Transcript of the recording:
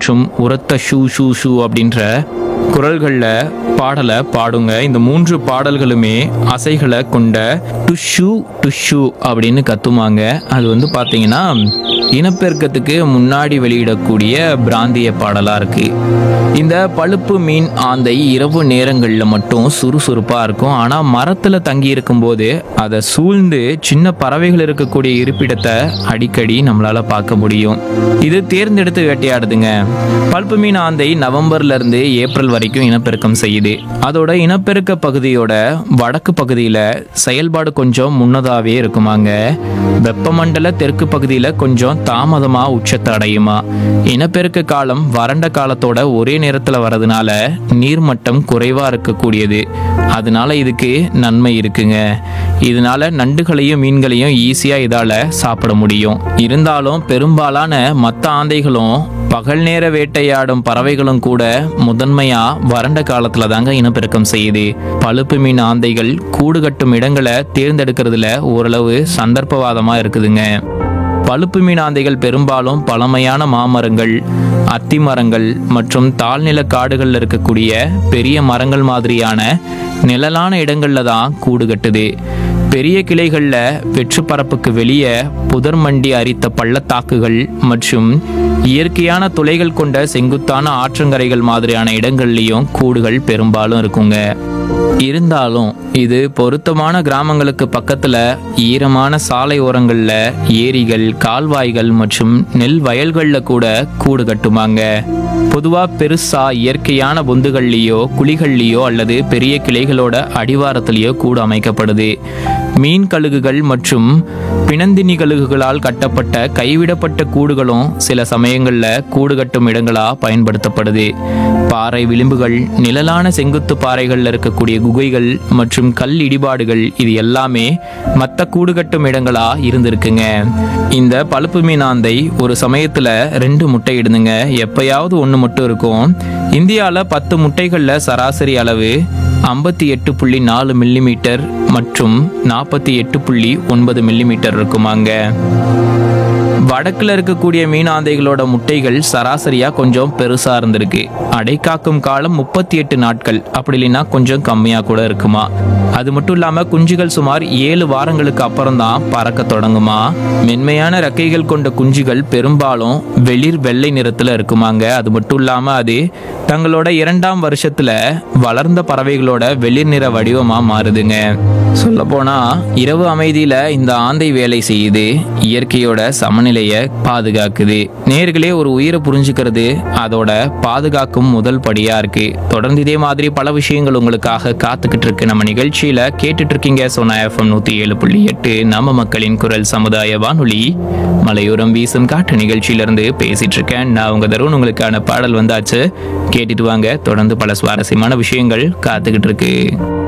மற்றும் உரத்த shoe shoe shoe அப்படின்ற குரல்களில் பாடலை பாடுங்க இந்த மூன்று பாடல்களுமே அசைகளை கொண்ட டுஷு டுஷு அப்படின்னு கத்துமாங்க அது வந்து பார்த்தீங்கன்னா இனப்பெருக்கத்துக்கு முன்னாடி வெளியிடக்கூடிய பிராந்திய பாடலாக இருக்கு இந்த பழுப்பு மீன் ஆந்தை இரவு நேரங்களில் மட்டும் சுறுசுறுப்பாக இருக்கும் ஆனால் மரத்தில் தங்கி இருக்கும்போது அதை சூழ்ந்து சின்ன பறவைகள் இருக்கக்கூடிய இருப்பிடத்தை அடிக்கடி நம்மளால பார்க்க முடியும் இது தேர்ந்தெடுத்து வேட்டையாடுதுங்க பழுப்பு மீன் ஆந்தை நவம்பர்ல இருந்து ஏப்ரல் வரைக்கும் இனப்பெருக்கம் செய்யுது அதோட இனப்பெருக்க பகுதியோட வடக்கு பகுதியில செயல்பாடு கொஞ்சம் முன்னதாவே இருக்குமாங்க வெப்பமண்டல தெற்கு பகுதியில கொஞ்சம் தாமதமா உச்சத்தை அடையுமா இனப்பெருக்க காலம் வறண்ட காலத்தோட ஒரே நேரத்துல வரதுனால நீர்மட்டம் குறைவா இருக்கக்கூடியது அதனால இதுக்கு நன்மை இருக்குங்க இதனால நண்டுகளையும் மீன்களையும் ஈஸியா இதால சாப்பிட முடியும் இருந்தாலும் பெரும்பாலான மற்ற ஆந்தைகளும் பகல் நேர வேட்டையாடும் பறவைகளும் கூட முதன்மையா வறண்ட காலத்துல தாங்க இனப்பெருக்கம் செய்யுது பழுப்பு மீன் ஆந்தைகள் கூடு கட்டும் இடங்களை தேர்ந்தெடுக்கிறதுல ஓரளவு சந்தர்ப்பவாதமா இருக்குதுங்க பழுப்பு மீன் ஆந்தைகள் பெரும்பாலும் பழமையான மாமரங்கள் அத்தி மரங்கள் மற்றும் தாழ்நில காடுகளில் இருக்கக்கூடிய பெரிய மரங்கள் மாதிரியான நிழலான இடங்கள்ல தான் கூடு கட்டுது பெரிய கிளைகளில் வெற்று பரப்புக்கு வெளியே புதர் மண்டி அரித்த பள்ளத்தாக்குகள் மற்றும் இயற்கையான துளைகள் கொண்ட செங்குத்தான ஆற்றங்கரைகள் மாதிரியான இடங்கள்லையும் கூடுகள் பெரும்பாலும் இருக்குங்க இருந்தாலும் இது பொருத்தமான கிராமங்களுக்கு பக்கத்துல ஈரமான சாலை ஓரங்கள்ல ஏரிகள் கால்வாய்கள் மற்றும் நெல் வயல்கள்ல கூட கூடு கட்டுமாங்க பொதுவா பெருசா இயற்கையான பொந்துகள்லயோ குழிகள்லயோ அல்லது பெரிய கிளைகளோட அடிவாரத்திலேயோ கூடு அமைக்கப்படுது மீன் கழுகுகள் மற்றும் பிணந்தினி கழுகுகளால் கட்டப்பட்ட கைவிடப்பட்ட கூடுகளும் சில சமயங்கள்ல கூடு கட்டும் இடங்களா பயன்படுத்தப்படுது பாறை விளிம்புகள் நிழலான செங்குத்து பாறைகள்ல இருக்கக்கூடிய குகைகள் மற்றும் கல் இடிபாடுகள் இது எல்லாமே மற்ற கூடு கட்டும் இடங்களா இருந்திருக்குங்க இந்த பழுப்பு மீனாந்தை ஒரு சமயத்துல ரெண்டு முட்டை இடுதுங்க எப்பயாவது ஒன்று மட்டும் இருக்கும் இந்தியாவில் பத்து முட்டைகளில் சராசரி அளவு ஐம்பத்தி எட்டு புள்ளி நாலு மில்லிமீட்டர் மற்றும் நாற்பத்தி எட்டு புள்ளி ஒன்பது மில்லிமீட்டர் இருக்குமாங்க வடக்குல இருக்கக்கூடிய மீனாந்தைகளோட முட்டைகள் சராசரியா கொஞ்சம் பெருசா இருந்திருக்கு அடைக்காக்கும் காலம் முப்பத்தி எட்டு நாட்கள் அப்படி இல்லைன்னா கொஞ்சம் கம்மியா கூட இருக்குமா அது மட்டும் இல்லாம குஞ்சுகள் சுமார் ஏழு வாரங்களுக்கு அப்புறம் தான் பறக்க தொடங்குமா மென்மையான ரெக்கைகள் கொண்ட குஞ்சுகள் பெரும்பாலும் வெளிர் வெள்ளை நிறத்துல இருக்குமாங்க அது மட்டும் இல்லாம அது தங்களோட இரண்டாம் வருஷத்துல வளர்ந்த பறவைகளோட வெளிர் நிற வடிவமா மாறுதுங்க சொல்ல போனா இரவு அமைதியில இந்த ஆந்தை வேலை செய்யுது இயற்கையோட சமநிலையை பாதுகாக்குது நேர்களே ஒரு உயிரை புரிஞ்சுக்கிறது அதோட பாதுகாக்கும் முதல் படியா இருக்கு தொடர்ந்து இதே மாதிரி பல விஷயங்கள் உங்களுக்காக காத்துக்கிட்டு இருக்கு நம்ம நிகழ்ச்சியில கேட்டுட்டு இருக்கீங்க சோனா எஃப்எம் நூத்தி ஏழு புள்ளி எட்டு நம்ம மக்களின் குரல் சமுதாய வானொலி மலையோரம் வீசும் காட்டு நிகழ்ச்சியிலிருந்து பேசிட்டு இருக்கேன் நான் உங்க தருண் உங்களுக்கான பாடல் வந்தாச்சு கேட்டுட்டு வாங்க தொடர்ந்து பல சுவாரஸ்யமான விஷயங்கள் காத்துக்கிட்டு இருக்கு